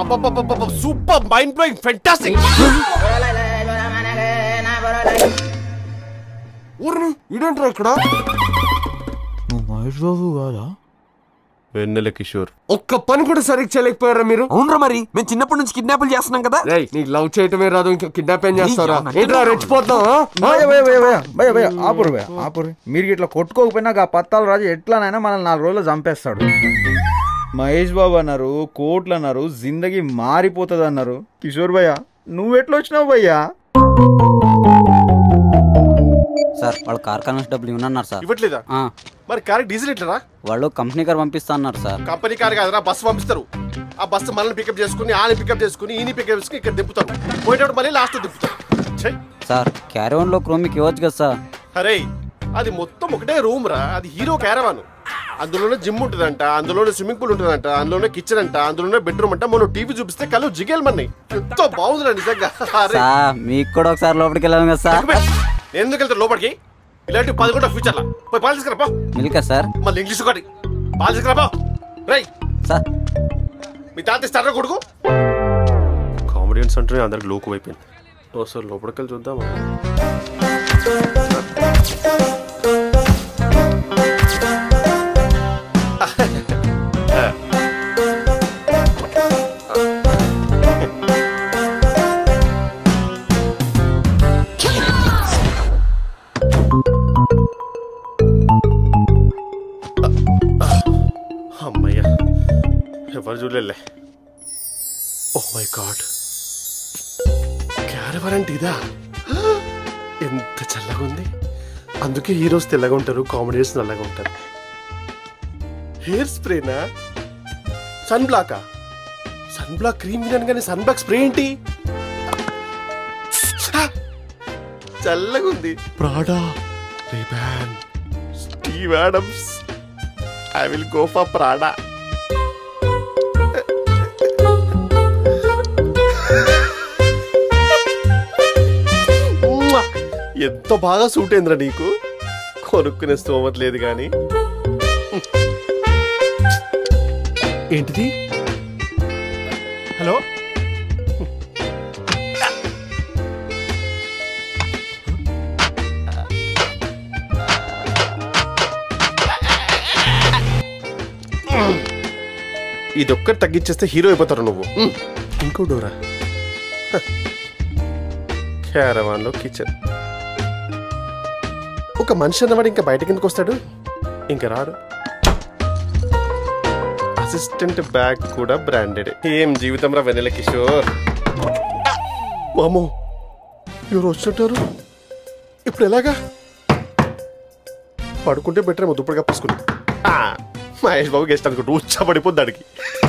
అబ్బబ్బబ్బబ్బ super mind blowing fantastic ఊరిని ఇదేంట్రా ఇక్కడ నువ్వు మహేష్ బాబు కాదా వెన్నెల కిషోర్ ఒక్క పని కూడా సరిగ్గా చేయలేకపోయారా మీరు అవునరా మరి మేము చిన్నప్పటి నుంచి కిడ్నాపులు చేస్తున్నాం కదా రేయ్ నీకు లవ్ చేయటమే రాదు ఇంకా కిడ్నాప్ ఏం చేస్తారా నీ ఏంట్రా రెచ్చిపోతాం భయ భయ భయ భయ భయ భయ ఆపురు భయ ఆపురు మీరు ఇట్లా కొట్టుకోకపోయినా ఆ పత్తాల రాజు ఎట్లానైనా మనల్ని నాలుగు రోజులు చంపేస్తాడు మహేష్ బాబు అన్నారు కోట్లు అన్నారు జిందగీ మారిపోతుంది అన్నారు కిషోర్ భయ్య నువ్వు ఎట్లా వచ్చినావు భయ్యా సార్ వాళ్ళు కార్ కానిస్టేబుల్ ఉన్నారు సార్ ఇవ్వట్లేదా ఆ, మరి కార్ డీజిల్ ఎట్లరా వాళ్ళు కంపెనీ కార్ పంపిస్తా అన్నారు సార్ కంపెనీ కార్ కాదురా బస్సు పంపిస్తారు ఆ బస్సు మనల్ని పికప్ చేసుకుని ఆని పికప్ చేసుకుని ఈని పికప్ చేసుకుని ఇక్కడ దింపుతారు పోయేటప్పుడు మళ్ళీ లాస్ట్ దింపుతారు ఛై, సార్ క్యారీవన్ లో క్రోమిక్ ఇవ్వచ్చు కదా సార్ అరే అది మొత్తం ఒకటే రూమ్ రా అది హీరో క్యారవాన్ అందులోనే జిమ్ ఉంటుందంట అందులోనే స్విమ్మింగ్ పూల్ ఉంటుందంట అందులోనే కిచెన్ అంట అందులోనే బెడ్రూమ్ అంట మనం టీవీ చూపిస్తే కళ్ళు జిగేల్ మన్నాయి ఎంతో బాగుందిరా నిజంగా అరే సార్ మీకు కూడా ఒకసారి లోపలికి వెళ్ళాను కదా సార్ ఎందుకు వెళ్తారు లోపలికి ఇలాంటి పది కూడా ఫ్యూచర్ లా పోయి పాలు తీసుకురా పో మిల్కా సార్ మళ్ళీ ఇంగ్లీష్ ఒకటి పాలు తీసుకురా పో రై సార్ మీ తాత ఇస్తారా కొడుకు కామెడియన్స్ అంటే అందరికి లోకు అయిపోయింది ఒకసారి లోపలికి వెళ్ళి చూద్దామా అమ్మయ్యా ఎవరు చూడలే ఓ మై గాడ్ క్యారవర్ అంటే ఇదా ఎంత చల్లగా ఉంది అందుకే హీరోస్ తెల్లగా ఉంటారు కామెడీస్ నల్లగా ఉంటారు హెయిర్ స్ప్రేనా సన్ బ్లాకా సన్ బ్లాక్ క్రీమ్ వినాను కానీ సన్ బ్లాక్ స్ప్రే ఏంటి ఛా! చల్లగా ఉంది ప్రాడా రిబాన్ Steve Adams I will go for Prada ఉమ్మా! ఎంత బాగా సూట్ అయిందిరా నీకు కొనుక్కునే స్తోమత లేదు కానీ ఏంటిది హలో ఇదొక్కటి తగ్గించేస్తే హీరో అయిపోతారు నువ్వు ఇంకో డోరా క్యారవాన్ లో కిచెన్ ఒక మనిషి అన్నవాడు ఇంకా బయటకి ఎందుకు వస్తాడు ఇంకా రాడు అసిస్టెంట్ బ్యాగ్ కూడా బ్రాండెడ్ ఏం జీవితం రా వెనెల కిషోర్ వామో ఎవరు వచ్చినట్టారు ఇప్పుడు ఎలాగా పడుకుంటే బెటర్ ఏమో దుప్పటి కప్పేసుకుని ఆ, మహేష్ బాబు గెస్ట్ అనుకుంటూ ఉచ్చబడిపోద్ది దానికి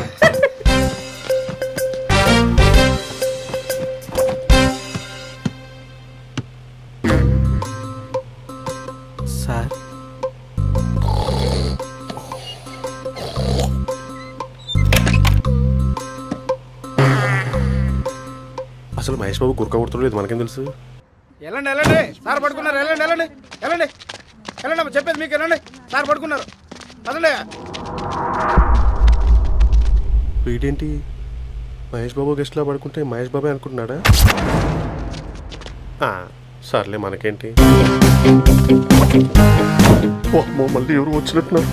సార్ అసలు మహేష్ బాబు కురక కొడుతులేదు మనకేం తెలుసు వెళ్ళండి వెళ్ళండి సార్ పడుకున్నారు వెళ్ళండి వెళ్ళండి వెళ్ళండి వెళ్ళండి అమ్మ, చెప్పేది మీకు వెళ్ళండి సార్ పడుకున్నారు పదండి వీడేంటి మహేష్ బాబు గెస్ట్ లో పడుకుంటే మహేష్ బాబే అనుకుంటున్నాడా ఆ, సర్లే మనకేంటి ఓ మళ్ళీ ఎవరు వచ్చినట్టున్నారు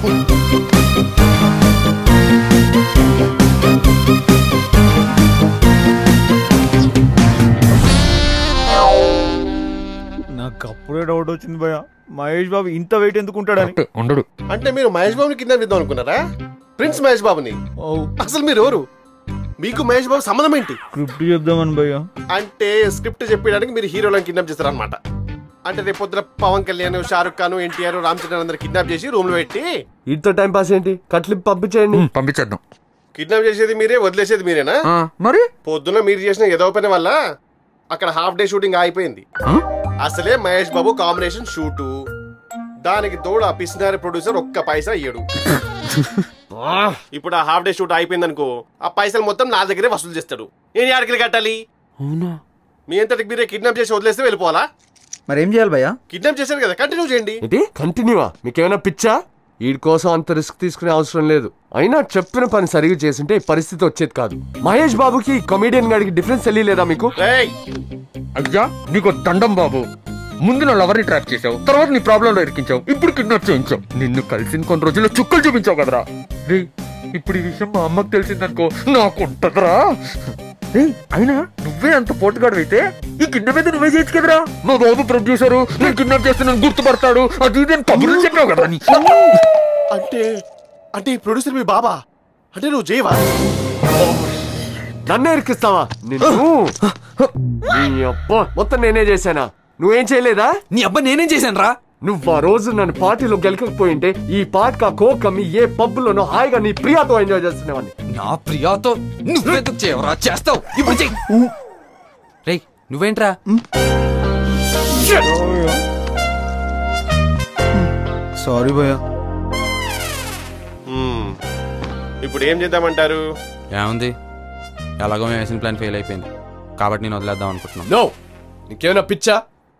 నాకు అప్పుడే డౌట్ వచ్చింది భయ మహేష్ బాబు ఇంత వెయిట్ ఎందుకు ఉంటాడని ఉండడు అంటే మీరు మహేష్ బాబుని కింద ఇద్దాం అనుకున్నారా ప్రిన్స్ మహేష్ బాబుని అసలు మీరు ఎవరు మీకు మహేష్ బాబు సంబంధం ఏంటి స్క్రిప్ట్ చెప్దామని భయ్య అంటే స్క్రిప్ట్ చెప్పడానికి మీరు హీరోలను కిడ్నాప్ చేస్తారనమాట అంటే రేపు పొద్దున పవన్ కళ్యాణ్ షారుఖ్ ఖాన్ ఎన్టీఆర్ రామ్ చరణ్ అందరు కిడ్నాప్ చేసి రూమ్ లో పెట్టి ఇంత టైం పాస్ ఏంటి కట్లిప్ పంపించేయండి పంపించేద్దాం కిడ్నాప్ చేసేది మీరే వదిలేసేది మీరేనా ఆ, మరి పొద్దున మీరు చేసిన ఏదో పని వల్ల అక్కడ హాఫ్ డే షూటింగ్ ఆగిపోయింది ఆ? అసలే మహేష్ బాబు కాంబినేషన్ షూటు దానికి తోడు ఆ పిసినారి ప్రొడ్యూసర్ ఒక్క పైసా ఇయ్యడు ఇప్పుడు ఆ హాఫ్ డే షూట్ అయిపోయింది అనుకో ఆ పైసలు మొత్తం నా దగ్గరే వసూలు చేస్తాడు నేను ఆడికి కట్టాలి అవునా మీ అంతటికి మీరే కిడ్నాప్ చేసి వదిలేస్తే వెళ్ళిపోవాలా మరి ఏం చేయాలి భయ్యా కిడ్నాప్ చేశారు కదా కంటిన్యూ చేయండి ఏంటి కంటిన్యూవా మీకేమైనా పిచ్చా వీడి కోసం అంత రిస్క్ తీసుకునే అవసరం లేదు అయినా చెప్పిన పని సరిగా చేస్తుంటే ఈ పరిస్థితి వచ్చేది కాదు మహేష్ బాబుకి కమెడియన్ గాడికి డిఫరెన్స్ తెలియలేదా మీకు రేయ్ అయ్యా నీకు దండం బాబు ముందు నా లవర్ని ట్రాప్ చేసావు తర్వాత నీ ప్రాబ్లం లో ఇరికించావు ఇప్పుడు కిడ్నాప్ చేయించావు నిన్ను కలిసిన కొన్ని రోజుల్లో చుక్కలు చూపించావు కదరా రే ఇప్పుడు ఈ విషయం మా అమ్మకి తెలిసిందనుకో నాకు ఉంటదరా రే అయినా నువ్వే అంత పోటుగాడు అయితే ఈ కిడ్నాప్ అయితే నువ్వే చేయొచ్చు కదరా మా బాబు ప్రొడ్యూసరు నేను కిడ్నాప్ చేస్తున్నాను గుర్తుపడతాడు అది ఇది అని కబుర్లు చెప్పావు కదరా నీ అంటే అంటే ఈ ప్రొడ్యూసర్ మీ బాబా అంటే నువ్వు చేయవా నన్నే ఇరికిస్తావా నిన్ను నీ అబ్బా మొత్తం నేనే చేశానా నువ్వేం చేయలేదా నీ అబ్బా నేనేం చేశాను రా నువ్వు ఆ రోజు నన్ను పార్టీలో గెలకపోయింటే ఈ పాట కోకమ్మి ఏ పబ్బులోనో హాయిగా నీ ప్రియాతో ఎంజాయ్ చేస్తున్నవాడిని నా ప్రియాతో నువ్వెందుకు చేయవరా చేస్తావు ఇప్పుడు చెయ్యి రేయ్ నువ్వేంట్రా సారీ భయ్యా మ్మ్. ఇప్పుడు ఏం చేద్దామంటారు ఏముంది ఎలాగో మేము వేసిన ప్లాన్ ఫెయిల్ అయిపోయింది కాబట్టి నేను వదిలేద్దాం అనుకుంటున్నాను నో నీకేమైనా పిచ్చా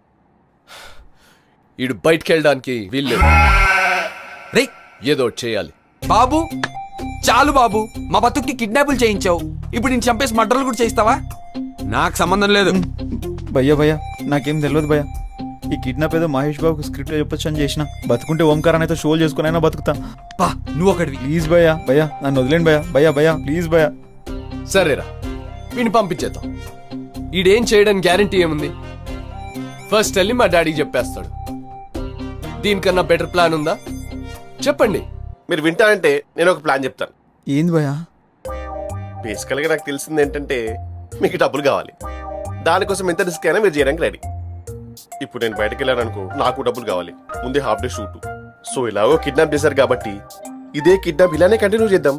ఈడు బయటికి వెళ్ళడానికి వీల్లేదు రేయ్ ఏదో ఒకటి చేయాలి బాబు చాలు బాబు మా బతుక్కి కిడ్నాపులు చేయించావు ఇప్పుడు నేను చంపేసి మర్డర్లు కూడా చేయిస్తావా నాకు సంబంధం లేదు భయ్యా భయ్యా నాకేం తెలియదు భయ్యా ఈ కిడ్నాప్ ఏదో మహేష్ బాబుకి స్క్రిప్ట్ చెప్పొచ్చు అని చేసిన బతుకుంటే ఓంకారాన్ని అయితే షోలు చేసుకుని అయినా బతుకుతా పా నువ్వు ఒకటివి ప్లీజ్ భయ్యా భయ్యా నన్ను వదిలేండి భయ్యా భయ్యా భయ్యా ప్లీజ్ భయ్యా సరేరా వీడిని పంపించేద్దాం ఈడేం చేయడానికి గ్యారంటీ ఏముంది ఫస్ట్ వెళ్ళి మా డాడీకి చెప్పేస్తాడు దీనికన్నా బెటర్ ప్లాన్ ఉందా చెప్పండి మీరు వింటారంటే నేను ఒక ప్లాన్ చెప్తాను ఏంది భయ్యా బేసికల్గా నాకు తెలిసింది ఏంటంటే మీకు డబ్బులు కావాలి దానికోసం ఎంత రిస్క్ అయినా మీరు చేయడానికి రెడీ ఇప్పుడు నేను బయటకు వెళ్ళాను అనుకో నాకు డబ్బులు కావాలి ముందే హాఫ్ డే షూట్ సో ఇలాగో కిడ్నాప్ చేశారు కాబట్టి ఇదే కిడ్నాప్ ఇలానే కంటిన్యూ చేద్దాం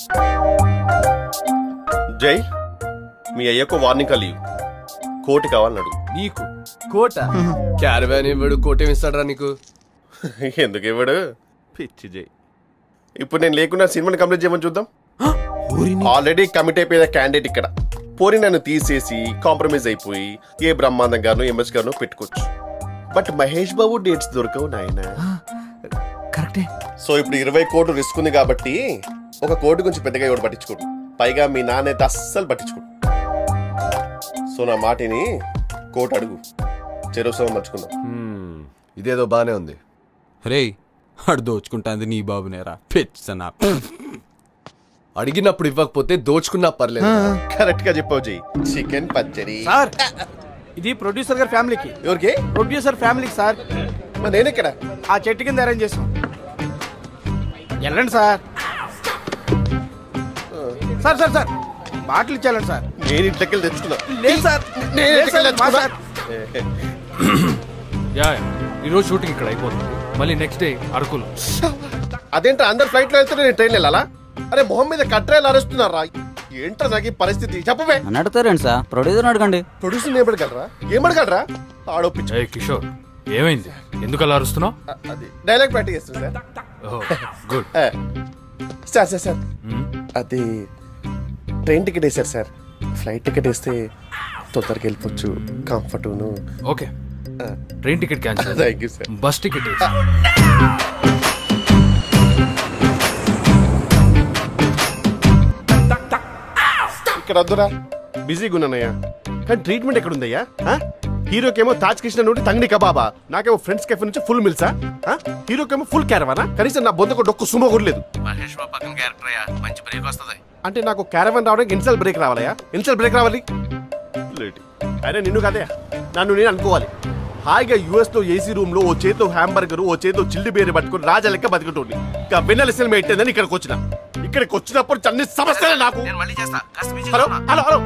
జై మీ అయ్యకు వార్నింగ్ కలిగి కోటి కావాలన్నాడు నీకు కోట క్యారవాన్ ఇవ్వడు కోట ఏమిస్తాడరా నీకు ఎందుకు ఇవ్వడు పిచ్చి జై ఇప్పుడు నేను లేకుండా సినిమాని కంప్లీట్ చేయమని చూద్దాం ఆల్రెడీ కమిట్ అయిపోయిన క్యాండిడేట్ ఇక్కడ పోని నన్ను తీసేసి కాంప్రమైజ్ అయిపోయి ఏ బ్రహ్మాండం గాను ఎంఎస్ గాను పెట్టుకోవచ్చు బట్ మహేష్ బాబు డేట్స్ దొరకవు నాయన కరెక్టే సో ఇప్పుడు ఇరవై కోట్లు రిస్క్ ఉంది కాబట్టి ఒక కోటి గురించి పెద్దగా ఎవడు పట్టించుకోడు పైగా మీ నాన్న అయితే అస్సలు పట్టించుకోడు సో నా మాటిని కోటి అడుగు చెరువు మర్చుకుందాం హ్మ్, ఇదేదో బానే ఉంది రేయ్ అడు దోచుకుంటాంది నీ బాబునేరా పెచ్చనా అడిగినప్పుడు ఇవ్వకపోతే దోచుకున్నా పర్లేదు కరెక్ట్ గా చెప్పావు జీ చికెన్ పచ్చడి సార్ ఇది ప్రొడ్యూసర్ గారి ఫ్యామిలీకి ఎవరికి ప్రొడ్యూసర్ ఫ్యామిలీకి సార్ మరి నేను ఎక్కడ ఆ చెట్టు కింద అరేంజ్ చేసాం వెళ్ళండి sir sir sir sir bottle ఇచ్చేయాలండి సార్ నేను ఇంట్లోకి తెచ్చుకున్నా లేదు సార్ నేను లేదు సార్, ఇంట్లోకి మా తెచ్చుకున్నా సార్ యా యా. ఈరోజు షూటింగ్ ఇక్కడ అయిపోతుంది మళ్ళీ నెక్స్ట్ డే అరకులో అదేంటో అందరు ఫ్లైట్ లో వెళ్తే నేను ట్రైన్ వెళ్ళాలా అరే మొహం మీద కట్రాయలు అరుస్తున్నారా ఏంటో నాకు ఈ పరిస్థితి చెప్పవే నన్ను అడుగుతారండి సార్ ప్రొడ్యూసర్ అడగండి ప్రొడ్యూసర్ ఏమడగలరా ఏమడగలరా ఆడొప్పించు ఏ కిషోర్ ఏమైంది ఎందుకు అలా అరుస్తున్నావు అది డైలాగ్ ప్రాక్టీస్ చేస్తాను సార్ గుడ్ ఆ, సార్ సార్ సార్ అది ట్రైన్ టికెట్ వేసారు సార్ ఫ్లైట్ టికెట్ వేస్తే తొందరగా వెళ్ళిపోవచ్చు కంఫర్ట్ను okay train ticket cancel thank you sir bus ticket ఇక్కడ వద్దురా బిజీగా ఉన్నానయ్యా కానీ ట్రీట్మెంట్ ఎక్కడ ఉందయ్యా ఆ? హీరోకేమో తాజ్ కృష్ణ నుండి తంగడి కబాబా నాకేమో ఫ్రెండ్స్ కెఫే నుంచి ఫుల్ మిల్సా ఆ? హీరోకేమో ఫుల్ క్యారవానా కనీసం నా బొందకు డొక్కు సుమో కూడా లేదు మహేష్ బాబు పక్కన క్యారెక్టర్ అయ్యా మంచి బ్రేక్ వస్తుంది అంటే నాకు క్యారవాన్ రావడానికి ఎన్నిసార్లు బ్రేక్ రావాలయ్యా ఎన్నిసార్లు బ్రేక్ రావాలి లేట్ అరే నిన్ను కదయా నన్ను నేను అనుకోవాలి హాయిగా యుఎస్ లో ఏసీ రూమ్ లో ఓ చేతితో హ్యాంబర్గర్ ఓ చేతితో చిల్లి బేరి పట్టుకుని రాజా లెక్క బతికటోండి ఇంకా వెన్నెల సినిమా ఎట్టేందని ఇక్కడికి వచ్చిన ఇక్కడికి వచ్చినప్పుడు అన్ని సమస్యలే నాకు హలో హలో హలో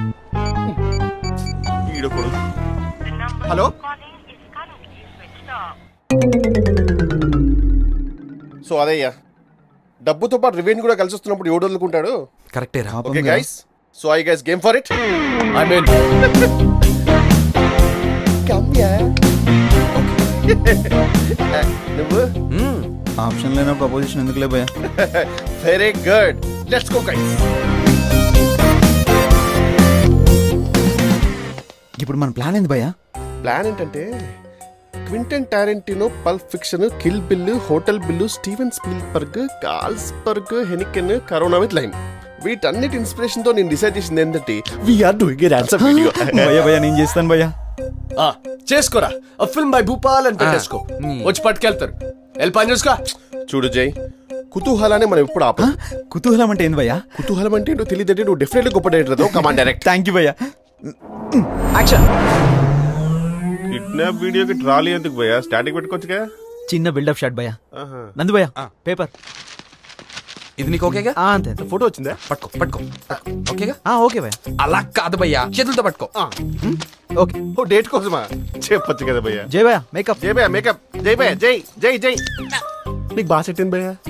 ఈడొకడు హలో సో అదయ్యా డబ్బుతో పాటు రివెంజ్ కూడా కలిసి వస్తున్నప్పుడు ఎవడు వదులుకుంటాడు కరెక్టే రా okay guys so I guys game for it I mean నువ్వు ఆప్షన్ లేనప్పుడు అపోజిషన్ ఎందుకులే భయ్యా very good let's go guys ఇప్పుడు మన ప్లాన్ ఏంది భయ్యా ప్లాన్ ఏంటంటే Quentin Tarantino Pulp Fiction Kill Bill hotel bill Steven Spielberg Carlsberg Heineken Corona with lime వీటన్నిటి ఇన్స్పిరేషన్ తో నేను డిసైడ్ చేసింది ఏంటంటే we're doing a dance video భయ్యా భయ్యా నేను చేస్తాను భయ్యా ఆ, చేసుకోరా ఫిల్మ్ బై భూపాల్ అని పెట్టేసుకో వచ్చి పట్టుకెళ్తారు వెళ్ళి పని చూసుకో చూడు జై కుతూహలాన్ని మనం ఎప్పుడు ఆప కుతూహలం అంటే ఏంది భయ్యా కుతూహలం అంటే నువ్వు తెలియదంటే నువ్వు డెఫినెట్లీ గొప్ప director command direct thank you భయ్యా యాక్షన్ కిడ్నాప్ వీడియోకి ట్రాలీ ఎందుకు పోయా స్టాటిక్ పెట్టుకోవచ్చుగా చిన్న బిల్డప్ షాట్ భయ్యా నందు భయ్యా పేపర్ ఇది నీకు ఓకేగా అంతే ఫోటో వచ్చిందా పట్టుకో పట్టుకో పట్టుకో. ఓకేగా ఓకే భయ్యా అలా కాదు భయ్యా చేతులతో పట్టుకో ఓకే ఓ డేట్ కోసమా చెప్పొచ్చు కదా భయ్యా జై భయ్యా మేకప్ జై భయ్యా మేకప్ జై భయ్యా జై జై జై నీకు బాగా సెట్ అయింది భయ్యా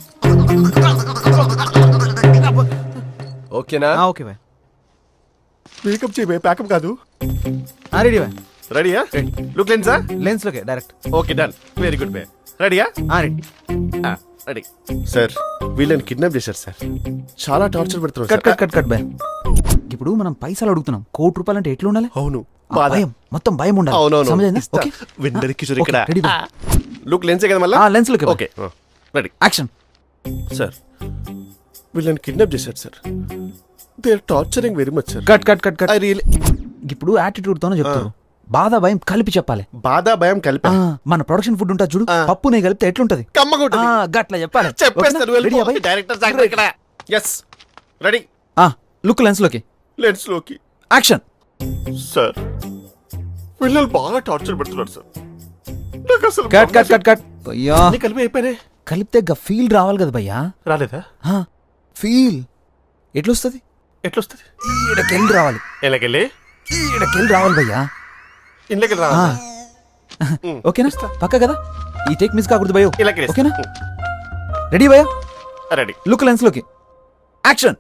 ఓకేనా ఓకే భయ్యా మేకప్ చేయి భయ్యా ప్యాకప్ కాదు రెడీ భయ్యా రెడీయా లుక్ లెన్సా లెన్స్ లోకే direct okay done very good భయ్యా రెడీయా రెడీ రెడీ సార్ వీళ్ళని కిడ్నాప్ చేశారు సార్ చాలా టార్చర్ పెడుతున్నారు cut sir cut cut cut భయ్యా ఇప్పుడు మనం పైసలు అడుగుతున్నాం కోటి రూపాయలు అంటే ఎట్లా ఉండాలి అవును ఆ బాధ భయం మొత్తం భయం ఉండాలి అవునవును సమజైందా? ఇస్తా. ఓకే వింటర్ కిషోర్ ఇక్కడ ఓకే, రెడీ భయ్యా. లుక్ లెన్సే కదా మళ్ళీ ఆ, లెన్స్ లోకే ఓకే రెడీ యాక్షన్ సార్ వీళ్ళని కిడ్నాప్ చేశారు sir they are torturing very much sir cut cut cut cut I real ఇప్పుడు యాటిట్యూడ్ తోనే చెప్తారు బాధ భయం కలిపి చెప్పాలి బాధ భయం కలిపి ఆ, మన ప్రొడక్షన్ ఫుడ్ ఉంటుంది చూడు ఆ. పప్పు నెయ్యి కలిపితే ఎట్లుంటది కమ్మగా ఉంటుంది. ఆ, గట్ల చెప్పాలి చెప్పేస్తారు ఓకేనా? రెడీయా భయ్? డైరెక్టర్ సార్ ఇక్కడ ఎస్ రెడీ ఆ, లుక్ లెన్స్ లోకి లెన్స్ లోకి యాక్షన్ సార్ పిల్లలు బాగా టార్చర్ పెడుతున్నారు సార్ నాకు అసలు కట్ కట్ కట్ కట్ అయ్యా అన్ని కలిపి అయిపోయినాయి కలిపితే గా ఫీల్ రావాలి కదా భయ్యా రాలేదా ఫీల్ ఎట్లొస్తుంది ఎట్లొస్తుంది ఈడకెళ్ళి రావాలి ఎలాగెళ్ళి ఈడకెళ్ళి రావాలి భయ్యా ఇంట్లోకి ఆ. రావాలి ఓకేనా పక్క కదా ఈ టేక్ మిస్ కాకూడదు భయో ఇలాగే ఓకేనా రెడీ భయ్యా రెడీ లుక్ లెన్స్ లోకి యాక్షన్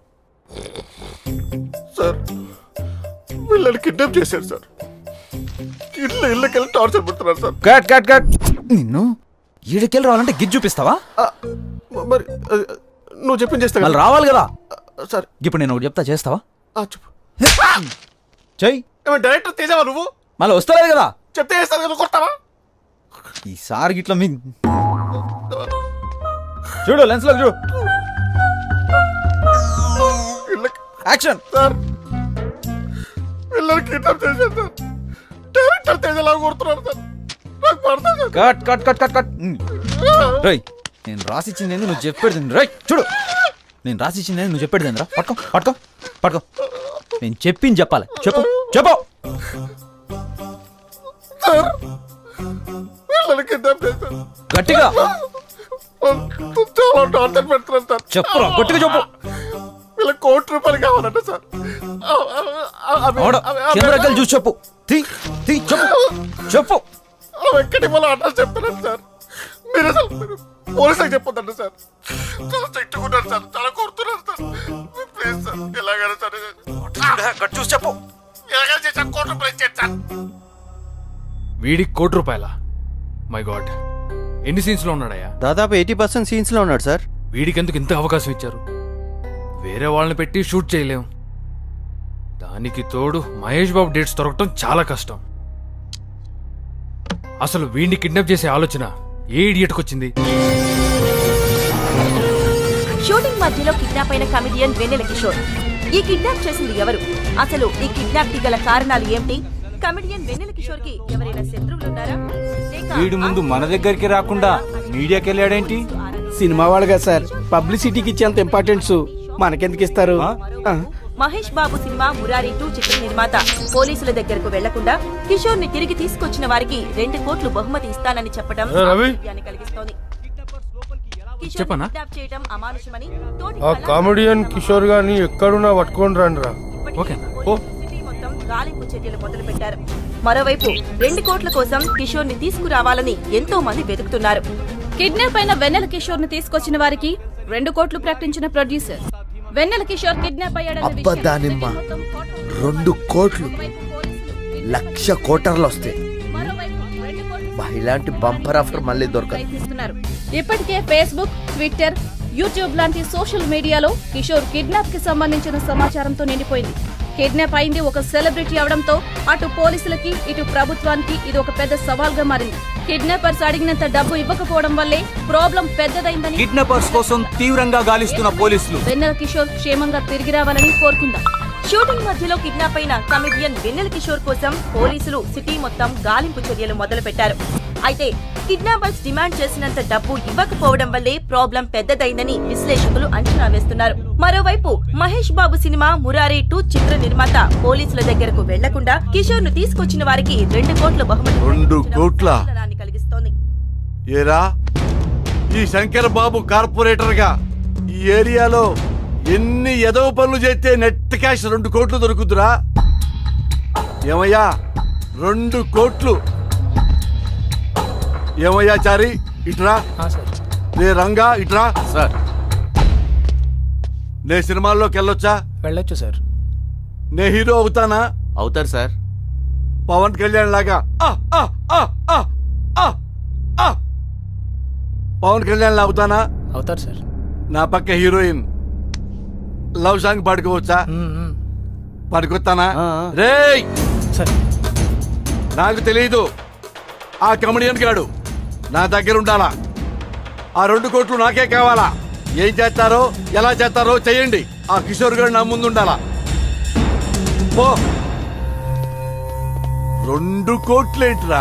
సార్ వీళ్ళని కిడ్నాప్ చేశారు సార్ ఇళ్ళ ఇళ్ళకెళ్ళి టార్చర్ పెడుతున్నారు సార్ కట్ కట్ కట్ నిన్ను ఈడకెళ్ళి రావాలంటే గిజ్ చూపిస్తావా ఆ, మరి ఆ, నువ్వు చెప్పింది చేస్తా వాళ్ళు రావాలి కదా సార్ ఇప్పుడు నేను ఒకటి చెప్తా చేస్తావా చెప్పు చెయ్యి ఏమన్నా డైరెక్టర్ తేజావా నువ్వు మళ్ళీ వస్తలేదు కదా చెప్తే చేస్తాను కదా కొడతావా ఈసారి గిట్ల మీ చూడు లెన్స్ లో చూడు వీళ్ళకి యాక్షన్ సార్ వీళ్ళని కిడ్నాప్ చేశారు సార్ డైరెక్టర్ తేజలా కొడుతున్నారు సార్ నాకు పడతా sir cut cut cut cut cut రై నేను రాసిచ్చింది ఏంది నువ్వు చెప్పేది రై చూడు నేను రాసిచ్చింది ఏంది నువ్వు చెప్పేది ఏందిరా పట్టుకో పట్టుకో పట్టుకో నేను చెప్పింది చెప్పాలి చెప్పు చెప్పు సార్ వీళ్ళని కిడ్నాప్ చేశారు గట్టిగా చాలా టార్చర్ పెడుతున్నారు సార్ చెప్పురా గట్టిగా చెప్పు వీళ్ళ కోటి రూపాయలు కావాలంట సార్ అవి- అవి- ఆవిడ అవి- అవి- కెమెరాకి చూసి చెప్పు తీ తీ చెప్పు చెప్పు అవి ఎక్కడి వాళ్ళ అడ్రస్ చెప్తున్నారు సార్ మీరు అసలు మీరు పోలీసులకు చెప్పొద్దండి సార్ చాలా తిట్టుకుంటారు సార్ చాలా కొడుతున్నారు సార్ ప్లీజ్ సార్ ఎలాగైనా సరే గట్టి చూసి చెప్పు ఎలాగైనా చేసి కోటి రూపాయలు ఇచ్చేది సార్ వీడికి కోటి రూపాయల మై గాడ్ ఎన్ని సీన్స్ లో ఉన్నాడయ్యా దాదాపు ఎయిటీ పర్సెంట్ సీన్స్ లో ఉన్నాడు సార్ వీడికి ఎందుకు ఇంత అవకాశం ఇచ్చారు వేరే వాళ్ళని పెట్టి షూట్ చేయలేం దానికి తోడు మహేష్ బాబు డేట్స్ దొరకటం చాలా కష్టం అసలు వీడిని కిడ్నాప్ చేసే ఆలోచన ఏ ఇడియట్కి వచ్చింది షూటింగ్ మధ్యలో కిడ్నాప్ అయిన కమిడియన్ వెన్నెల కిషోర్ ఈ కిడ్నాప్ చేసింది ఎవరు అసలు ఈ కిడ్నాప్ కి గల కారణాలు ఏమిటి కమిడియన్ వెన్నెల కిషోర్ కి ఎవరైనా శత్రువులు ఉన్నారా లేక వీడు ముందు మన దగ్గరికి రాకుండా మీడియాకి వెళ్ళాడేంటి సినిమా వాళ్ళు కదా సార్ పబ్లిసిటీకి ఇచ్చేంత ఇంపార్టెన్స్ మనకెందుకు ఇస్తారు ఆ. మహేష్ బాబు సినిమా మురారి టూ చిత్ర నిర్మాత పోలీసుల దగ్గరకు వెళ్లకుండా కిషోర్ ని తిరిగి తీసుకొచ్చిన వారికి రెండు కోట్లు బహుమతి ఇస్తానని చెప్పడం ఏ రవి? ఆశ్చర్యాన్ని కలిగిస్తోంది కిషోర్ని చెప్పనా? కిడ్నాప్ చేయడం అమానుషమని తోటి ఆ కామెడియన్ కిషోర్ గారిని ఎక్కడున్నా పట్టుకొని రండి రా ఓకేనా సిటీ మొత్తం గాలింపు చర్యలు మొదలుపెట్టారు మరోవైపు రెండు కోట్ల కోసం కిషోర్ ని తీసుకురావాలని ఎంతో మంది వెతుకుతున్నారు కిడ్నాప్ అయిన వెన్నెల కిషోర్ ని తీసుకొచ్చిన వారికి రెండు కోట్లు ప్రకటించిన ప్రొడ్యూసర్ వెన్నెల కిషోర్ కిడ్నాప్ అయ్యాడన్న అబ్బా విషయం దానిమ్మ. సిటీ మొత్తం ఫోటో- రెండు కోట్లు మరోవైపు పోలీసులు లక్ష కోటర్లు వస్తాయి మరోవైపు రెండు కోట్లు బా, ఇలాంటి బంపర్ ఆఫర్ మళ్ళీ దొరకదు ప్రయత్నిస్తున్నారు ఇప్పటికే ఫేస్బుక్ ట్విట్టర్ యూట్యూబ్ లాంటి సోషల్ మీడియాలో కిషోర్ కిడ్నాప్ కి సంబంధించిన సమాచారంతో నిండిపోయింది కిడ్నాప్ అయింది ఒక సెలబ్రిటీ అవడంతో అటు పోలీసులకి ఇటు ప్రభుత్వానికి ఇది ఒక పెద్ద సవాల్గా మారింది కిడ్నాపర్స్ అడిగినంత డబ్బు ఇవ్వకపోవడం వల్లే ప్రాబ్లం పెద్దదైందని కిడ్నాపర్స్ కోసం తీవ్రంగా గాలిస్తున్న పోలీసులు వెన్నెల కిషోర్ క్షేమంగా తిరిగి రావాలని కోరుకుందాం షూటింగ్ మధ్యలో కిడ్నాప్ అయిన కమెడియన్ వెన్నెల కిషోర్ కోసం పోలీసులు సిటీ మొత్తం గాలింపు చర్యలు మొదలుపెట్టారు అయితే కిడ్నాపర్స్ డిమాండ్ చేసినంత డబ్బు ఇవ్వకపోవడం వల్లే ప్రాబ్లం పెద్దదైందని విశ్లేషకులు అంచనా వేస్తున్నారు మరోవైపు మహేష్ బాబు సినిమా మురారి టూ చిత్ర నిర్మాత పోలీసుల దగ్గరకు వెళ్లకుండా కిషోర్ ను తీసుకొచ్చిన వారికి రెండు కోట్ల బహుమతి రెండు కోట్ల ఆందోళనాన్ని కలిగిస్తోంది ఏరా ఈ శంకర్ బాబు కార్పొరేటర్ గా ఈ ఏరియాలో ఎన్ని ఎదవ పనులు చేస్తే నెట్ క్యాష్ రెండు కోట్లు దొరుకుతురా ఏమయ్యా రెండు కోట్లు ఏమయ్యా చారి ఇట్రా రే రంగా ఇట్రా సార్ నే సినిమాల్లోకి వెళ్ళొచ్చా వెళ్ళొచ్చు సార్ నే హీరో అవుతానా అవుతారు సార్ పవన్ కళ్యాణ్ లాగా ఆ, ఆ, ఆ, ఆ, ఆ, ఆ. పవన్ కళ్యాణ్ అవుతానా అవుతారు సార్ నా పక్క హీరోయిన్ లవ్ సాంగ్ పాడుకోవచ్చా పాడుకొస్తానా రేయ్ నాకు తెలియదు ఆ కమెడియన్ గాడు నా దగ్గర ఉండాలా ఆ రెండు కోట్లు నాకే కావాలా ఏం చేస్తారో ఎలా చేస్తారో చెయ్యండి ఆ కిషోర్ గారు నా ముందు ఉండాలా పో రెండు కోట్లేంట్రా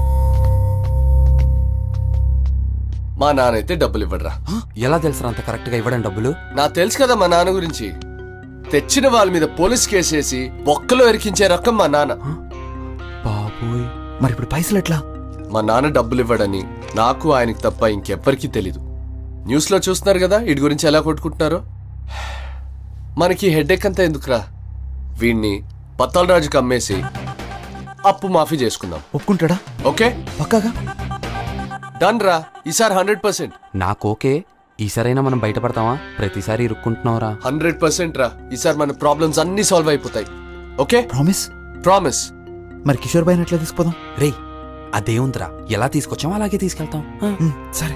మా నాన్నైతే డబ్బులు ఇవ్వడరా ఎలా తెలుసు అంత కరెక్ట్ గా ఇవ్వడం డబ్బులు నా తెలుసు కదా మా నాన్న గురించి తెచ్చిన వాళ్ళ మీద పోలీస్ కేసేసి బొక్కలో ఎరికించే రకం మా నాన్న బాబోయ్ మరి ఇప్పుడు పైసలు ఎట్లా మా నాన్న డబ్బులు ఇవ్వడని నాకు ఆయనకి తప్ప ఇంకెవ్వరికీ తెలీదు న్యూస్ లో చూస్తున్నారు కదా వీడి గురించి ఎలా కొట్టుకుంటున్నారో మనకి హెడేక్ అంతా ఎందుకురా వీడిని పత్తాలరాజుకి అమ్మేసి అప్పు మాఫీ చేసుకుందాం ఒప్పుకుంటాడా ఓకే పక్కాగా డన్ రా ఈసారి హండ్రెడ్ పర్సెంట్ నాకు ఓకే ఈసారైనా మనం బయటపడతామా ప్రతిసారి ఇరుక్కుంటున్నావురా హండ్రెడ్ పర్సెంట్ రా ఈసారి మన ప్రాబ్లమ్స్ అన్ని సాల్వ్ అయిపోతాయి ఓకే ప్రామిస్ ప్రామిస్ మరి కిషోర్ బాయ్ని ఎట్లా తీసుకుపోదాం రే అదేముందిరా ఎలా తీసుకొచ్చామో అలాగే తీసుకెళ్తాం సరే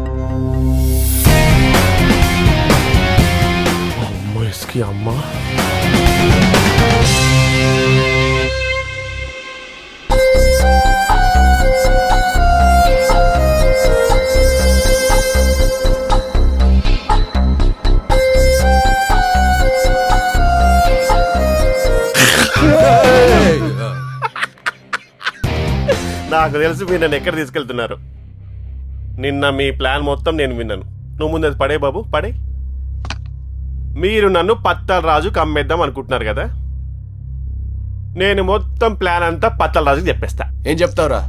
అమ్మ ఇస్కి అమ్మ నాకు తెలిసి మీరు నన్ను ఎక్కడ తీసుకెళ్తున్నారు నిన్న మీ ప్లాన్ మొత్తం నేను విన్నాను నువ్వు ముందు అది పడే బాబు పడే మీరు నన్ను పత్తల రాజుకి అమ్మేద్దాం అనుకుంటున్నారు కదా నేను మొత్తం ప్లాన్ అంతా పత్తల రాజుకి చెప్పేస్తా ఏం చెప్తావురా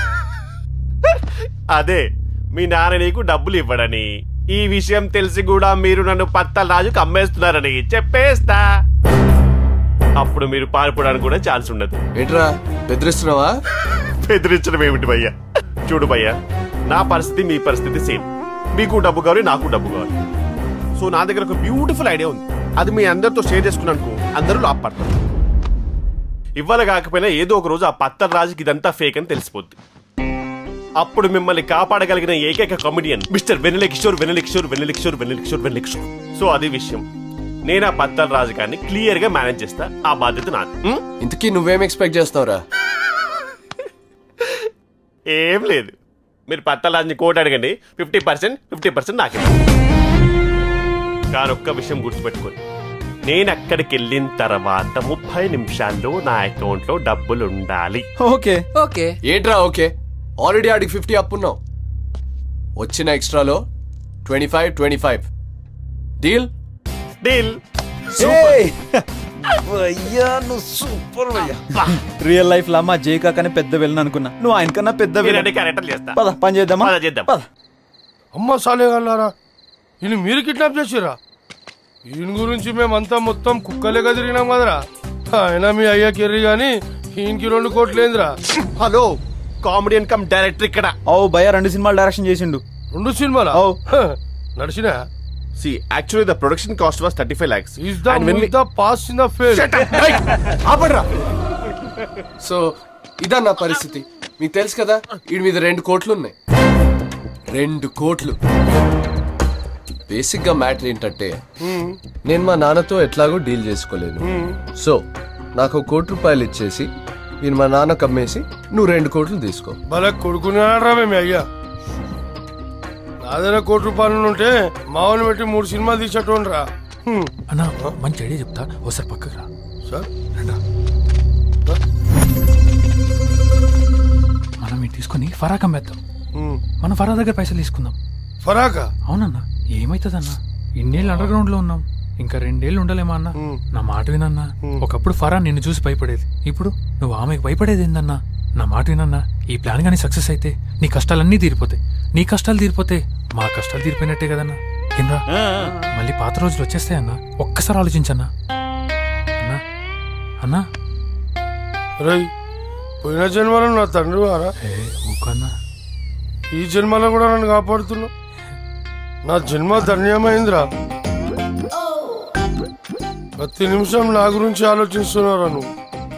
అదే మీ నాన్న నీకు డబ్బులు ఇవ్వడని ఈ విషయం తెలిసి కూడా మీరు నన్ను పత్తల రాజుకి అమ్మేస్తున్నారని చెప్పేస్తా అప్పుడు మీరు పారిపోవడానికి కూడా ఛాన్స్ ఉండదు ఏంట్రా బెదిరిస్తున్నావా బెదిరించడం ఏమిటి భయ్యా చూడు భయ్యా నా పరిస్థితి మీ పరిస్థితి సేమ్ మీకు డబ్బు కావాలి నాకు డబ్బు కావాలి సో నా దగ్గర ఒక బ్యూటిఫుల్ ఐడియా ఉంది అది మీ అందరితో షేర్ చేసుకున్నాను అందరూ లాభపడతారు ఇవ్వాలి కాకపోయినా ఏదో ఒక రోజు ఆ పత్తర్ రాజుకి ఇదంతా ఫేక్ అని తెలిసిపోద్ది అప్పుడు మిమ్మల్ని కాపాడగలిగిన ఏకైక comedian mister Vennela Kishore Vennela Kishore Vennela Kishore Vennela Kishore Vennela Kishore so అది విషయం నేను ఆ పత్తర్ రాజు గారిని క్లియర్ గా మేనేజ్ చేస్తా ఆ బాధ్యత నాది ఉం? ఇంతకీ నువ్వేం ఎక్స్పెక్ట్ చేస్తావురా ఏం లేదు మీరు పత్తల రాజుని కోట్ అడగండి ఫిఫ్టీ పర్సెంట్ ఫిఫ్టీ పర్సెంట్ నాకే కానీ ఒక్క విషయం గుర్తుపెట్టుకోండి నేను అక్కడికి వెళ్ళిన తర్వాత ముప్పై నిమిషాల్లో నా అకౌంట్ లో డబ్బులు ఉండాలి ఓకే ఓకే ఏంట్రా ఓకే ఆల్రెడీ ఆడికి ఫిఫ్టీ అప్పున్నావు వచ్చిన ఎక్స్ట్రాలో twenty five twenty five deal deal super real life లో మా జేకా కన్నా పెద్ద వెళ్ళను అనుకున్నా నువ్వు ఆయన కన్నా పెద్ద నేనంటే క్యారెక్టర్ చేస్తా పద పని చేద్దామా పద చేద్దాం అమ్మ సాలేగల్లారా ఈయన మీరు కిడ్నాప్ చేసిరా ఈయన గురించి మేమంతా మొత్తం కుక్కలేక తిరిగినాం కదరా ఆయన మీ అయ్యా కెర్రీ గాని ఈయనకి రెండు కోట్లేందిరా హలో కామెడియన్ కమ్ డైరెక్టర్ ఇక్కడ ఓ భయ రెండు సినిమాలు డైరెక్షన్ చేసిండు రెండు సినిమాలా నడిచినా see actually the production cost was thirty five lakhs is the pass in the fail ఆపడ్రా సో ఇదా నా పరిస్థితి మీకు తెలుసు కదా వీడి మీద రెండు కోట్లు ఉన్నాయి రెండు కోట్లు బేసిక్ గా మ్యాటర్ ఏంటంటే నేను మా నాన్నతో ఎట్లాగో డీల్ చేసుకోలేను సో నాకు ఒక కోటి రూపాయలు ఇచ్చేసి నేను మా నాన్న కమ్మేసి నువ్వు రెండు కోట్లు తీసుకో భలే కొడుకునేరా మేము అయ్యా నా దగ్గర కోటి రూపాయలు ఉంటే మామూలు పెట్టి మూడు సినిమాలు తీసేటోండ్రా అన్నా మంచి ఐడియా చెప్తా ఒకసారి పక్కకు రా సార్ రండా మనం ఇది తీసుకొని ఫరాక్ అమ్మేద్దాం మనం ఫరా దగ్గర పైసలు తీసుకుందాం ఫరాకా అవునన్నా ఏమైతుందన్నా ఇన్నేళ్ళు అండర్ గ్రౌండ్ లో ఉన్నాం ఇంకా రెండేళ్ళు ఉండలేమా అన్న నా మాట వినన్నా ఒకప్పుడు ఫరా నిన్ను చూసి భయపడేది ఇప్పుడు నువ్వు ఆమెకు భయపడేది ఏందన్నా నా మాట వినన్నా ఈ ప్లాన్ కానీ సక్సెస్ అయితే నీ కష్టాలన్నీ తీరిపోతాయి నీ కష్టాలు తీరిపోతే మా కష్టాలు తీరిపోయినట్టే కదన్నా కింద మళ్ళీ పాత రోజులు వచ్చేస్తాయన్నా ఒక్కసారి ఆలోచించన్నా అన్నా అన్నా రై పోయిన జన్మలో నా తండ్రి వారా ఊకన్నా ఈ జన్మలో కూడా నన్ను కాపాడుతున్నావు నా జన్మ ధన్యమైందిరా ప్రతి నిమిషం నా గురించి ఆలోచిస్తున్నారా నువ్వు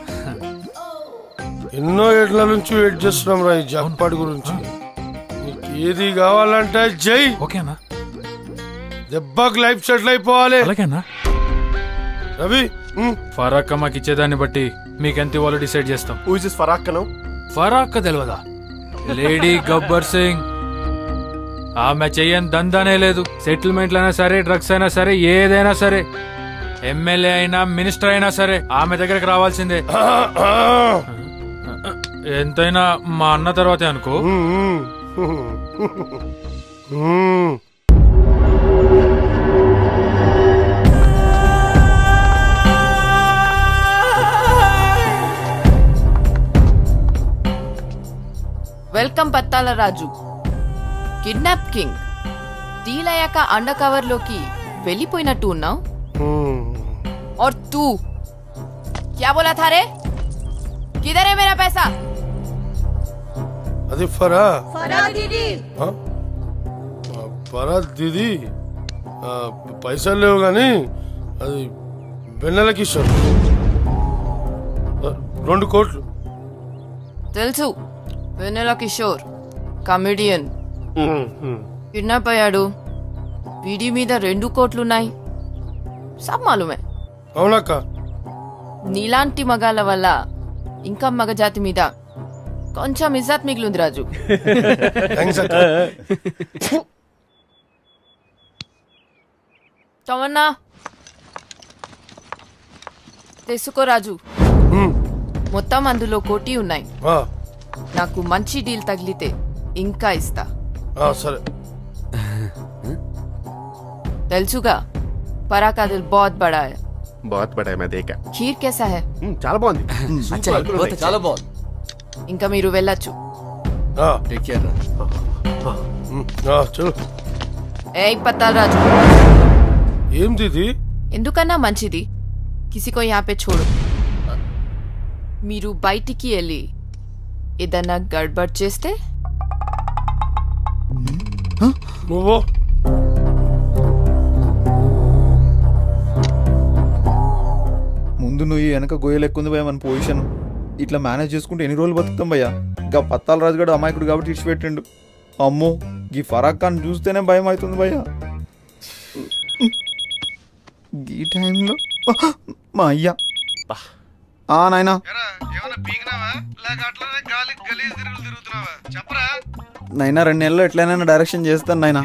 ఎన్నో ఏళ్ల నుంచి వెయిట్ చేస్తున్నాం రా ఈ జాక్పాట్ గురించి నీకు ఏది కావాలంటే జై ఓకేనా దెబ్బకి లైఫ్ సెటిల్ అయిపోవాలి అలాగేనా రవి ఫరాక్ మాకు ఇచ్చేదాన్ని బట్టి మీకెంత ఇవ్వాలో డిసైడ్ చేస్తాం ఊజ్ ఇస్ ఫరాక్కను ఫరాక్ తెలియదా లేడీ గబ్బర్ సింగ్ ఆమె చెయ్యని దందానే లేదు సెటిల్మెంట్లు అయినా సరే డ్రగ్స్ అయినా సరే ఏదైనా సరే ఎమ్మెల్యే అయినా మినిస్టర్ అయినా సరే ఆమె దగ్గరకు రావాల్సిందే ఎంతైనా మా అన్న తర్వాతే అనుకో welcome Pattala Raju kidnap king deal అయ్యాక అండర్ కవర్ లోకి వెళ్ళిపోయినట్టు ఉన్నావు और तू क्या बोला था रे किधर है मेरा पैसा అది ఫరా फरा दीदी ఆ? ఆ, ఫరా దీది ఆ, పైసలు లేవు కానీ అది వెన్నెల కిషోర్ ఆ, రెండు కోట్లు తెలుసు వెన్నెల కిషోర్ కమెడియన్ కిడ్నాప్ అయ్యాడు వీడి మీద రెండు కోట్లున్నాయి సబ్ మాలుమే అవునక్క నీలాంటి మగాళ్ళ వల్ల ఇంకా మగజాతి మీద కొంచెం ఇజ్జత్ మిగిలింది రాజు థ్యాంక్స్ అక్క తమన్నా తెసుకో రాజు మొత్తం అందులో కోటి ఉన్నాయి ఆ, నాకు మంచి డీల్ తగిలితే ఇంకా ఇస్తా ఆ, సరే తెలుసుగా పరా का दिल बहुत बड़ा है బాత్ బడా మే దేకా खीर कैसा है చాలా బాగుంది अच्छा है, बहुत చాలా బాగుంది ఇంకా మీరు వెళ్ళొచ్చు టేక్ కేర్ చలో ఏ పత్తాల్ రాజు ఏం దీది ఎందుకన్నా మంచిది కిసికో यहाँ पे छोड़ो మీరు బయటికి వెళ్ళి ఏదన్నా గడ్బడ్ చేస్తే నువ్వు ముందు నువ్వు ఈ వెనక గొయ్యలు ఎక్కుంది భయ మన పొజిషన్ ఇట్లా మేనేజ్ చేసుకుంటే ఎన్ని రోజులు బతుకుతాం భయ్యా ఇంకా పత్తాల రాజు గడు అమాయకుడు కాబట్టి ఇడిచిపెట్టిండు అమ్మో ఈ ఫరాక్ ఖాన్ చూస్తేనే భయం అవుతుంది భయ్యా ఈ టైంలో మా అయ్యా ఆ నాయనా నైనా రెండు నెలలు ఎట్లయినా డైరెక్షన్ చేస్తాను నాయనా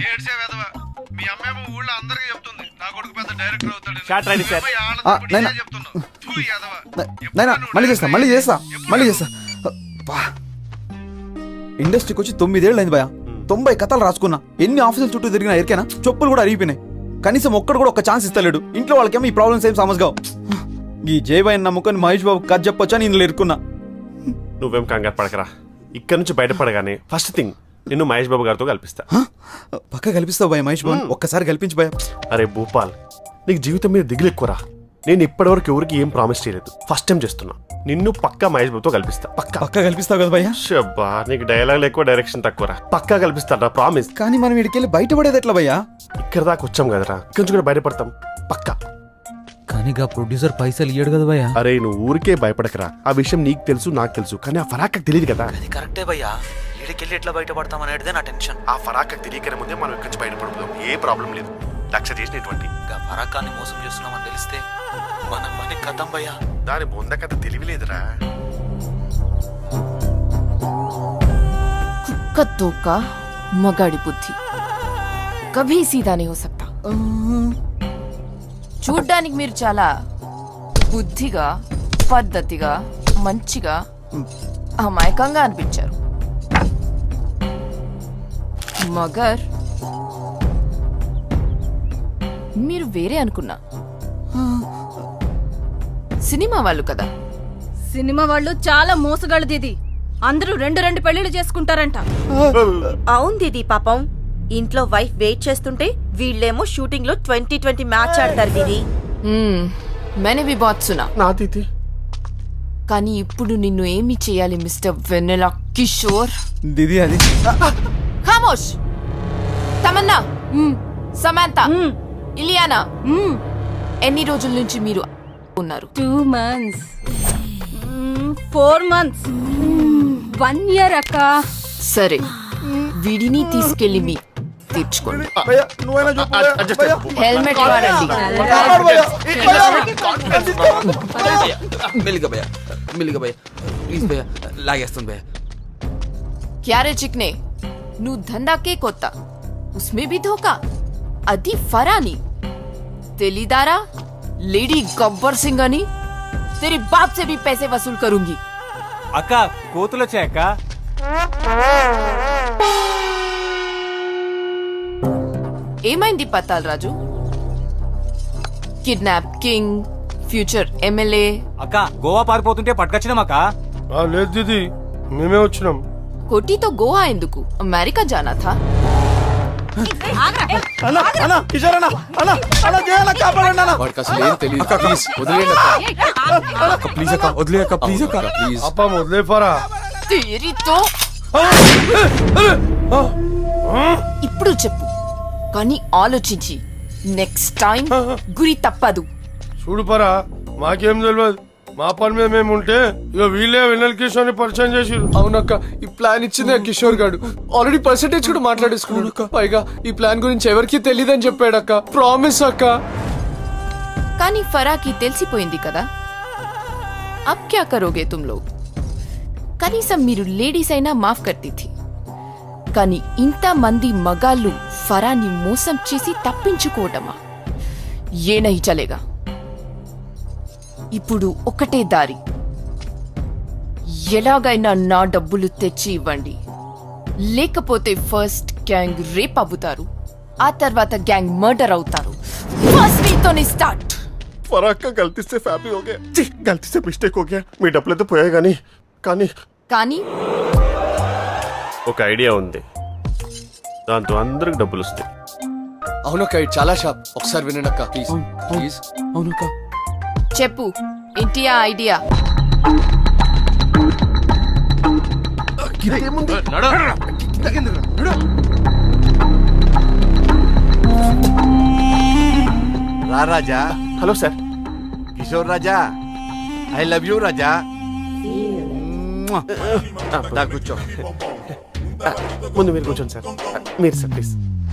ఆ, నైనా నై- నైనా మళ్ళీ చేస్తా మళ్ళీ చేస్తా మళ్ళీ చేస్తా బా. ఇండస్ట్రీకి వచ్చి తొమ్మిదేళ్ళు అయింది భయ తొంభై కథలు రాసుకున్నా ఎన్ని ఆఫీసులు చుట్టూ తిరిగినా ఎరికేనా చెప్పులు కూడా అరిగిపోయినాయి కనీసం ఒక్కడు కూడా ఒక ఛాన్స్ ఇస్తలేడు ఇంట్లో వాళ్ళకేమో ఈ ప్రాబ్లమ్స్ ఏం సమస్యగా ఈ జయబాయి నమ్ముకొని మహేష్ బాబు కథ చెప్పొచ్చా నేను ఇరుకున్నా నువ్వేం కంగారు పడకరా ఇక్కడ నుంచి బయటపడగానే ఫస్ట్ థింగ్ నిన్ను మహేష్ బాబు గారితో కల్పిస్తా పక్క కల్పిస్తావు భయ మహేష్ బాబు ఒక్కసారి కల్పించి భయ అరే భూపాల్ నీకు జీవితం మీద దిగులు ఎక్కువరా నేను ఇప్పటివరకు ఎవరికి ఏం ప్రామిస్ చేయలేదు ఫస్ట్ టైం చేస్తున్నా నిన్ను పక్కా మహేష్ బాబుతో కల్పిస్తా పక్కా పక్క కల్పిస్తావు కదా భయ్యా షబ్బా నీకు డైలాగ్ ఎక్కువ డైరెక్షన్ తక్కువరా పక్కా కల్పిస్తారా ప్రామిస్ కానీ మనం ఇడికెళ్ళి బయటపడేది ఎట్లా భయ్యా ఇక్కడ దాకా వచ్చాం కదరా ఇక్కడి నుంచి కూడా బయటపడతాం పక్కా కానీ గా ప్రొడ్యూసర్ పైసలు ఇయ్యడు కదా భయ్యా అరే నువ్వు ఊరికే భయపడకరా ఆ విషయం నీకు తెలుసు నాకు తెలుసు కానీ ఆ ఫరాక్ తెలియదు కదా అది కరెక్టే భయ్యా ఈడికెళ్ళి ఎట్లా బయటపడతాం అనేటిదే నా టెన్షన్ ఆ ఫరాక్ తెలియకనే ముందే మనం ఇక్కడి నుంచి బయటపడిపోదాం ఏ ప్రాబ్లం లేదు లక్ష చేసినటువంటి ఫరాకాన్ని మోసం చేస్తున్నామని తెలిస్తే మన పని కథం భయ్యా దాని బొంద కథ తెలివిలేదురా కుక్క తోక మగాడి బుద్ధి కభీ సీదా नहीं हो सकता చూడ్డానికి మీరు చాలా బుద్ధిగా పద్ధతిగా మంచిగా అమాయకంగా అనిపించారు మగర్ మీరు వేరే అనుకున్నా సినిమా వాళ్ళు కదా సినిమా వాళ్ళు చాలా మోసగాళ్ళది ఇది అందరూ రెండు రెండు పెళ్లిళ్ళు చేసుకుంటారంట అవును దీది పాపం ఇంట్లో వైఫ్ వెయిట్ చేస్తుంటే వీళ్ళేమో షూటింగ్ లో ట్వంటీ ట్వంటీ మ్యాచ్ ఆడతారు దీది మ్మ్, मैंने भी बहुत सुना నా తీతి కానీ ఇప్పుడు నిన్ను ఏమి చేయాలి మిస్టర్ వెన్నెలా కిషోర్ దిది అది ఖామోష్ తమన్నా సమాంత ఇలియానా ఎన్ని రోజుల నుంచి మీరు ఉన్నారు two months four months one year అక్క సరే వీడిని తీసుకెళ్లి మీ తీర్చుకోండి నువ్వైనా చెప్పు హెల్మెట్ వాడండి మెల్లిగా భయ్యా మెల్లిగా భయ్యా ప్లీజ్ భయ్యా లాగేస్తుంది భయ్యా क्या रे चिकने नु धंधा के कोता उसमें भी धोखा अति फरानी तेलीदारा लेडी गब्बर सिंह అని तेरी बाप से भी पैसे वसूल करूंगी అక్క కోతులు వచ్చాయక్క ఏమైంది Patal Raju kidnap king future MLA అక్క గోవా పారిపోతుంటే పట్టుకొచ్చినాం అక్క లేదు దీది మేమే వచ్చినాం కోటితో గోవా ఎందుకు అమెరికా జానా థా అన్న అన్న కిషోర్ అన్న అన్న అన్న జయన్న కాపాడండి అన్న వాడికి అసలు ఏం తెలియదు ప్లీజ్ వదిలేయండి అక్క ప్లీజ్ అక్క వదిలే అక్క ప్లీజ్ అక్క ప్లీజ్ అప్ప వదిలేపారా తేరితో ఇప్పుడు చెప్పు కానీ ఆలోచించి నెక్స్ట్ టైం గురి తప్పదు చూడు పరా మాకేం తెలియదు మా పని మీద మేము ఉంటే ఇక వీళ్ళే వెన్నెల కిషోర్ని పరిచయం చేసిరు అవునక్క ఈ ప్లాన్ ఇచ్చింది ఆ కిషోర్ గాడు ఆల్రెడీ పర్సెంటేజ్ కూడా మాట్లాడేసుకున్నాడు పైగా ఈ ప్లాన్ గురించి ఎవరికి తెలియదని చెప్పాడక్క ప్రామిస్ అక్క కానీ ఫరాకి తెలిసిపోయింది కదా అబ్ క్యా కరోగే తుమ్ లోగ్ కనీసం మీరు లేడీస్ అయినా మాఫ్ కర్తీ థీ కానీ ఇంత మంది మగాళ్ళు ఫరాని మోసం చేసి తప్పించుకోవటమా ఏ నహి చలేగా ఇప్పుడు ఒకటే దారి ఎలాగైనా నా డబ్బులు తెచ్చి ఇవ్వండి లేకపోతే ఫస్ట్ గ్యాంగ్ రేప్ అవుతారు ఆ తర్వాత గ్యాంగ్ మర్డర్ అవుతారు ఫస్ట్ మీతోనే స్టార్ట్ फराक गलती से फैमिली हो गया जी गलती से मिस्टेक हो गया మీ డబ్బులు అయితే పోయాయి కానీ కానీ కానీ ఒక ఐడియా ఉంది దాంతో అందరికి డబ్బులు వస్తాయి అవునక్క ఇది చాలా షాప్ ఒకసారి వినండి అక్క ప్లీజ్ ప్లీజ్ అవునక్క చెప్పు ఇంటియా ఐడియా రా Raja hello sir Kishore Raja I love you Raja దా కూర్చో ముందు మీరు కూర్చోండి సార్ మీరు సార్ ప్లీజ్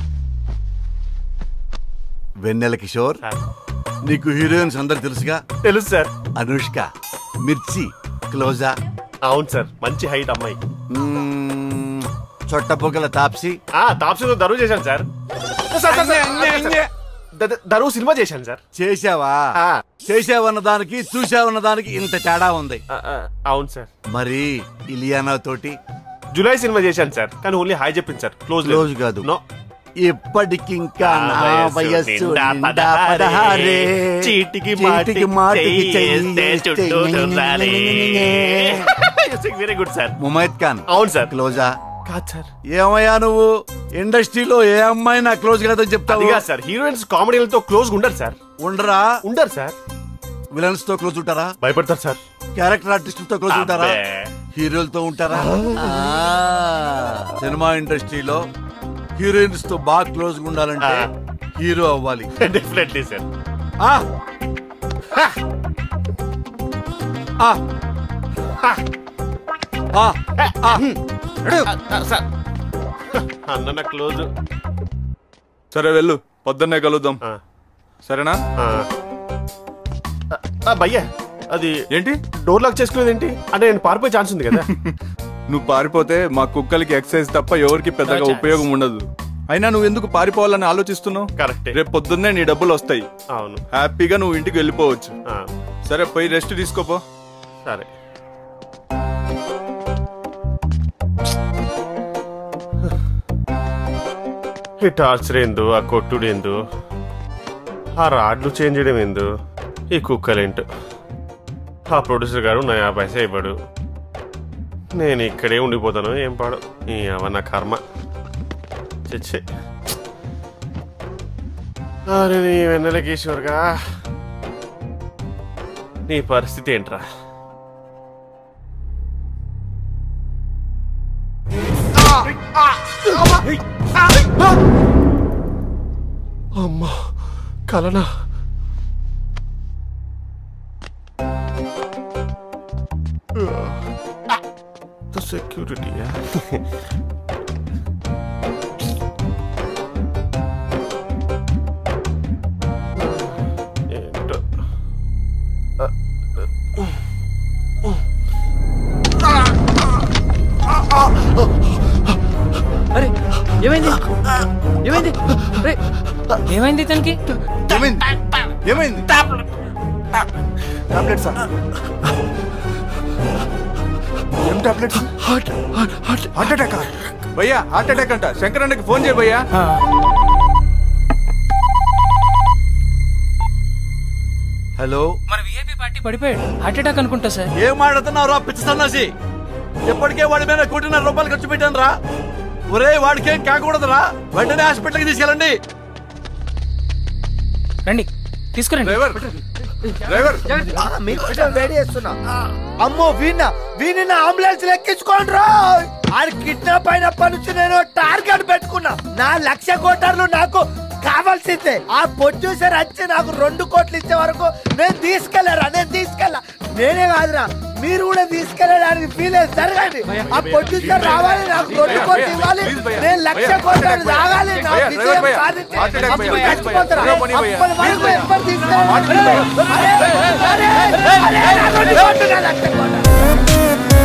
వెన్నెల కిషోర్ నీకు హీరోయిన్స్ అందరు తెలుసుగా తెలుసు సార్ అనుష్క మిర్చి క్లోజా అవును సార్ మంచి హైట్ అమ్మాయి చొట్టపొగల తాప్సి ఆ తాప్సీలో దరువు చేశాను సార్ సార్, సార్, సార్, ద- ద- దరువు సినిమా చేశాను సార్ చేసావా చేసావన్న దానికి చూసావన్న దానికి ఇంత తేడా ఉంది అవును సార్ మరి ఇలియానా తోటి జులై సినిమా చేశాను సార్ కానీ ఓన్లీ హాయ్ చెప్పింది సార్ క్లోజ్ క్లోజ్ కాదు నో ఇప్పటికింకా నా ఆ వయస్సు వయస్సు నిండా నిండా పదహారే. చీటికి చీటికి మాటికి చేస్తే చుట్టూ తిరగాలి. చెయ్యి. Very good sir Mumaith Khan అవును సార్ క్లోజా కాదు సార్ ఏమయ్యా నువ్వు ఇండస్ట్రీలో ఏ అమ్మాయి నా క్లోజ్ కాదని చెప్తావు అది కాదు సార్ హీరోయిన్స్ కామెడీలతో క్లోజ్ ఉండరు సార్ ఉండరా ఉండరు సార్ విలన్స్ తో క్లోజ్ ఉంటారా భయపడతారు సార్ క్యారెక్టర్ ఆర్టిస్ట్ తో క్లోజ్ ఉంటారా అబ్బే. హీరోలతో ఉంటారా ఆ, సినిమా ఇండస్ట్రీలో హీరోయిన్స్ తో బాగా క్లోజ్ గా ఉండాలంటే హీరో అవ్వాలి డెఫినెట్లీ సార్ ఆ ఆ ఆ ఆ సార్ అన్న నా క్లోజ్ సరే వెళ్ళు పొద్దున్నే కలుద్దాం సరేనా భయ్యా అది ఏంటి డోర్ లాక్ చేసుకునేది ఏంటి అంటే నేను పారిపోయే ఛాన్స్ ఉంది కదా నువ్వు పారిపోతే మా కుక్కలకి ఎక్సర్సైజ్ తప్ప ఎవరికి పెద్దగా No chance. ఉపయోగం ఉండదు అయినా నువ్వు ఎందుకు పారిపోవాలని ఆలోచిస్తున్నావు కరెక్ట్ రేపు పొద్దున్నే నీ డబ్బులు వస్తాయి అవును హ్యాపీగా నువ్వు ఇంటికి వెళ్ళిపోవచ్చు సరే పోయి రెస్ట్ తీసుకోపో సరే ఈ టార్చర్ ఏందో ఆ కొట్టుడు ఏందో ఆ రాడ్లు చేంజ్ చేయడం ఏందో ఈ కుక్కలేంటో ఆ ప్రొడ్యూసర్ గారు నా యాభై పైసా ఇవ్వడు నేను ఇక్కడే ఉండిపోతాను ఏం పాడు ఈ అవన్న కర్మ చచ్చే అరే నీ వెన్నెలకేశ్వర్గా నీ పరిస్థితి ఏంట్రా అమ్మా కలనా సెక్యూరిటీయా ఏంటో అరే ఏమైంది ఏమైంది రే, ఏమైంది ఇతనికి ఏమైంది ఏమైంది టాబ్లెట్స్ ఏం tablets heart heart heart attack భయ్యా హార్ట్ అటాక్ అంట శంకరన్నకి ఫోన్ చేయ భయ్యా హలో మన విఐపి పార్టీ పడిపోయాడు హార్ట్ అటాక్ అనుకుంటా సార్ ఏం మాడుతున్నావు రా పిచ్చి సన్నాసి ఎప్పటికే వాడి మీద కోటిన్నర రూపాయలు ఖర్చు పెట్టాను రా ఒరే వాడికేం కాకూడదురా వెంటనే హాస్పిటల్కి తీసుకెళ్ళండి రండి తీసుకురండి డ్రైవర్ డ్రైవర్ మీకోసం వేడి చేస్తున్నా అమ్మో వీణ వీణ అంబులెన్స్ ఎక్కించుకోండి రా ఆడు కిడ్నాప్ అయినప్పటి నుంచి నేను టార్గెట్ పెట్టుకున్నా నా లక్ష కోటర్లు నాకు కావాల్సిందే ఆ ప్రొడ్యూసర్ వచ్చి నాకు రెండు కోట్లు ఇచ్చే వరకు నేను తీసుకెళ్లారా నేను తీసుకెళ్ళా నేనే కాదురా మీరు కూడా తీసుకెళ్ళడానికి ఫీల్ జరగండి ఆ ప్రొడ్యూసర్ రావాలి నాకు రెండు కోట్లు ఇవ్వాలి నేను లక్ష కోట్లు తాగాలి నా విజయం సాధించి అప్పుడు చచ్చిపోతారా? అప్పటి వరకు ఎవ్వరు తీసుకెళ్ళండి. అరే, అరే, అరే, నా రెండు కోట్లు, నా లక్ష కోట్లు.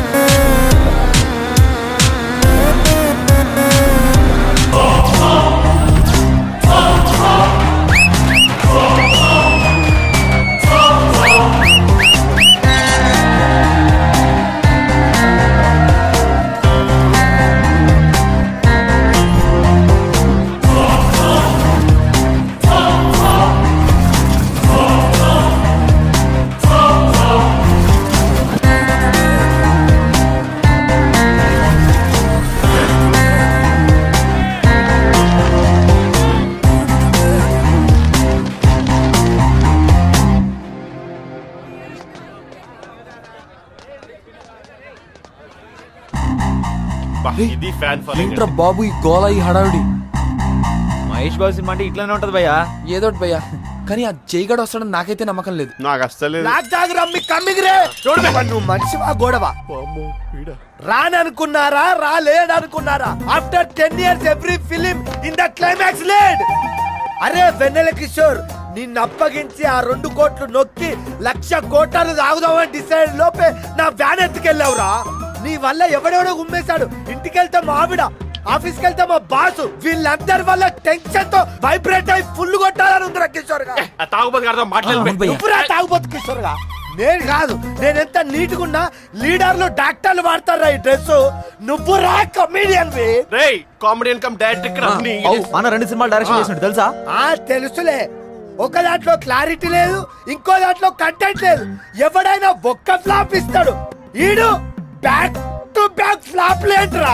బా, ఇది ఫ్యాన్ ఏంట్రా బాబు ఈ గోల ఈ హడావిడి మహేష్ బాబు సినిమా అంటే ఇట్లానే ఉంటది భయ్యా ఏదో భయ్యా కానీ ఆ జైగాడు వస్తాడని నాకైతే నమ్మకం లేదు నాకు అస్సలేదు నాకు తాగి రమ్మి కమ్మిగిరే నువ్వు మనిషివా గొడవ రాననుకున్నారా రాలేడనుకున్నారా after ten years every film in the climax లేడ్ అరే వెన్నెల కిషోర్ నిన్ను అప్పగించి ఆ రెండు కోట్లు నొక్కి లక్ష కోట్లు తాగుదామని డిసైడ్ లోపే నా వ్యాన్ ఎత్తుకెళ్ళావురా నీ వల్ల ఎవడెవడో ఉమ్మేశాడు ఇంటికి వెళ్తే మా ఆవిడ ఆఫీస్కి వెళ్తే మా బాసు వీళ్ళందరి వల్ల టెన్షన్ తో వైబ్రేట్ అయి ఫుల్ కొట్టాలని ఉందిరా కిషోర్ గా తాగుబోతు గారితో మాట్లాడలేదు నువ్వురా తాగుబోతు కిషోర్ గా నేను కాదు నేను ఎంత నీట్ గున్నా లీడర్లు డాక్టర్లు వాడతారా ఈ డ్రెస్ నువ్వు రా కమీడియన్ రేయ్ కామెడియన్ కమ్ డైరెక్టర్ మన రెండు సినిమాలు డైరెక్షన్ చేసినట్టు తెలుసా ఆ తెలుసులే ఒక దాంట్లో క్లారిటీ లేదు ఇంకో దాంట్లో కంటెంట్ లేదు ఎవడైనా ఒక్క ఫ్లాప్ ఇస్తాడు ఈడు బ్యాక్ టు బ్యాక్ ఫ్లాప్ లేంట్రా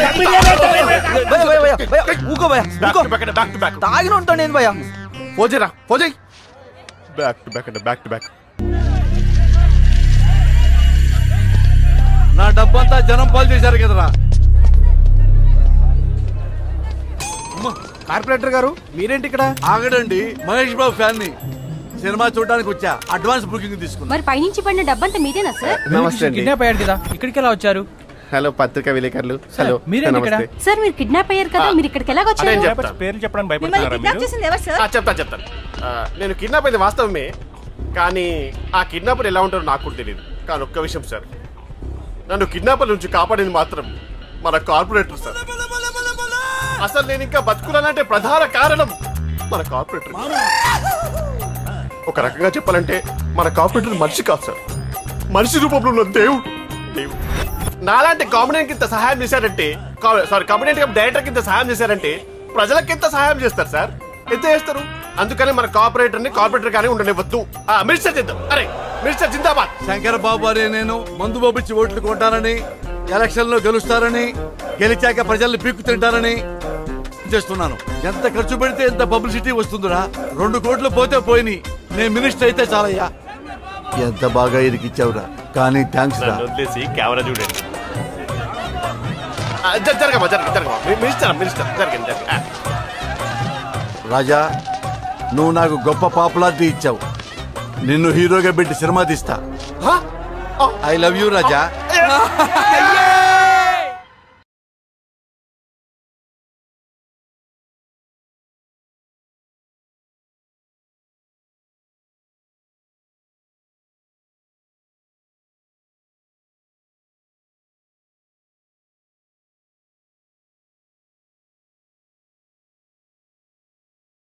ఊకో భయ్యా ఊకో బ్యాక్ టు బ్యాక్ తాగిన ఉంటాను నేను భయ్యా పోజేరా పోజే బ్యాక్ టు బ్యాక్ అంటే బ్యాక్ టు బ్యాక్ నా డబ్బంతా జనం పాలు చేశారు కదరా కార్పొరేటర్ గారు మీరేంటి ఇక్కడ ఆగడండి మహేష్ బాబు ఫ్యాన్ ని సినిమా చూడడానికి వచ్చా అడ్వాన్స్ బుకింగ్ తీసుకున్నా మరి పైనుంచి పడిన డబ్బంతా మీదేనా సార్ కిడ్నాప్ అయ్యాడు కదా ఇక్కడికి ఎలా వచ్చారు హలో పత్రికా విలేకరులు హలో మీరేంటి ఇక్కడ? నమస్తే సార్ మీరు కిడ్నాప్ అయ్యారు కదా మీరు ఇక్కడికి ఎలా అదే వచ్చారు చెప్తాను. పేర్లు చెప్పడానికి మిమ్మల్ని భయపడుతున్నారా కిడ్నాప్ మీరు చేసింది ఎవరు సార్ ఆ, చెప్తాను చెప్తాను ఆ, నేను కిడ్నాప్ అయింది వాస్తవమే కానీ ఆ కిడ్నాపర్ ఎలా ఉంటారో నాకు కూడా తెలియదు కానీ ఒక్క విషయం సార్ నన్ను కిడ్నాపర్ నుంచి కాపాడింది మాత్రం మన కార్పొరేటర్ సార్ అసలు నేను ఇంకా బతుకున్నానంటే ప్రధాన కారణం మన కార్పొరేటర్ ఒక రకంగా చెప్పాలంటే మన కార్పొరేటర్ మనిషి కాదు సార్ మనిషి రూపంలో ఉన్న దేవుడు దేవుడు నాలాంటి కామెడియన్ కింద సహాయం చేశారంటే సారీ కామెడియన్ డైరెక్టర్ కింద సహాయం చేశారంటే ప్రజలకు ఎంత సహాయం చేస్తారు సార్ ఎంత చేస్తారు అందుకని మన కార్పొరేటర్ ని కార్పొరేటర్ గానే ఉండనివ్వద్దు ఆ, మినిస్టర్ చేద్దాం అరే మినిస్టర్ జిందాబాద్ శంకర్ బాబు అనే నేను మందు పంపించి ఓట్లు కొంటానని ఎలక్షన్ లో గెలుస్తారని గెలిచాక ప్రజల్ని పీక్కు తింటారని చేస్తున్నాను ఎంత ఖర్చు పెడితే ఎంత పబ్లిసిటీ వస్తుందిరా రెండు కోట్లు పోతే పోయినాయి నేను మినిస్టర్ అయితే చాలయ్యా ఎంత బాగా ఇరికిచ్చావురా కానీ థ్యాంక్స్ రా వదిలేసి కెమెరా చూడండి జరగమ్మా జరగ జరగమ్మా మీ- మినిస్టర్ మినిస్టర్ జరగండి జరగండి ఆ. రాజా నువ్వు నాకు గొప్ప పాపులారిటీ ఇచ్చావు నిన్ను హీరోగా పెట్టి సినిమా తీస్తా ఐ లవ్ యూ రాజా అయ్యా!